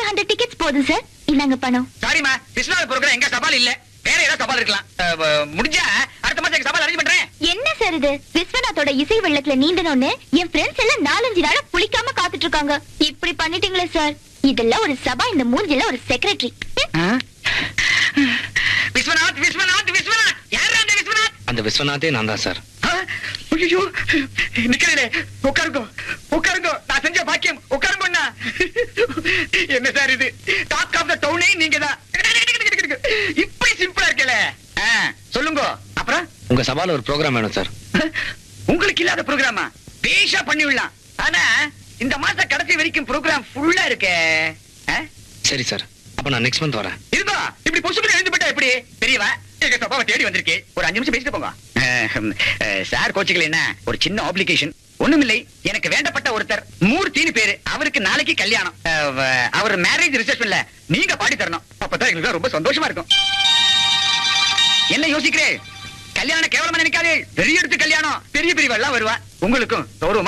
Hundred tickets போதும் sir இந்தாங்க பணம் சாரிமா விஸ்வநாத் ப்ரோக்ராம் எங்க சவால் இல்ல வேற ஏதாவது சவால் இருக்கலாம் அஹ், வ- முடிஞ்சா அடுத்த மாசம் எங்க சவால் அரேஞ்ச் பண்றேன் என்ன சார் இது விஸ்வநாத்தோட இசை வெள்ளத்துல நீண்டனோன்னு என் ஃப்ரெண்ட்ஸ் எல்லாம் நாலஞ்சு நாளா குளிக்காம காத்துட்டு இருக்காங்க இப்படி பண்ணிட்டீங்களே சார் இதெல்லாம் ஒரு சபா இந்த மூஞ்சில ஒரு செக்ரட்டரி விஸ்வநாத் விஸ்வநாத் விஸ்வநாத் யார் அந்த விஸ்வநாத் அந்த விஸ்வநாதே நான் தான் சார் ஐயோ நிக்கிறீங்களே உட்காருங்க உட்காருங்க நான் செஞ்ச பாக்கியம் உட்காருங்க அண்ணா. என்ன சார் இது டாக் ஆஃப் த டவுனே நீங்க தான் இப்படி சிம்பிளா இருக்கல சொல்லுங்க அப்புறம் உங்க சபால ஒரு ப்ரோக்ராம் வேணும் சார் உங்களுக்கு இல்லாத ப்ரோக்ராமா பேஷா பண்ணி விடலாம் ஆனா இந்த மாச கடைசி வரைக்கும் ப்ரோக்ராம் ஃபுல்லா இருக்கே ஆ? சரி சார் அப்ப நான் நெக்ஸ்ட் மந்த் வரேன் இருந்தா இப்படி பொசுக்கு எழுந்து போட்டா எப்படி தெரியவா எங்க சபாவை தேடி வந்திருக்கு ஒரு அஞ்சு நிமிஷம் பேசிட்டு போங்க சார் கோச்சுக்கல என்ன ஒரு சின்ன ஆப்ளிகேஷன் ஒண்ணுமில்லை எனக்கு வேண்டப்பட்ட ஒருத்தர் மூர்த்தின்னு பேரு அவருக்கு நாளைக்கு கல்யாணம் அஹ், வ- அவர் மேரேஜ் ரிசப்ஷன்ல நீங்க பாடி தரணும் அப்பதான் எங்களுக்கு ரொம்ப சந்தோஷமா இருக்கும் என்ன யோசிக்கிறே கல்யாணம் கேவலமா நினைக்காதே பெரிய எடுத்து கல்யாணம் பெரிய பெரியவெல்லாம் வருவா உங்களுக்கும் கௌரவமா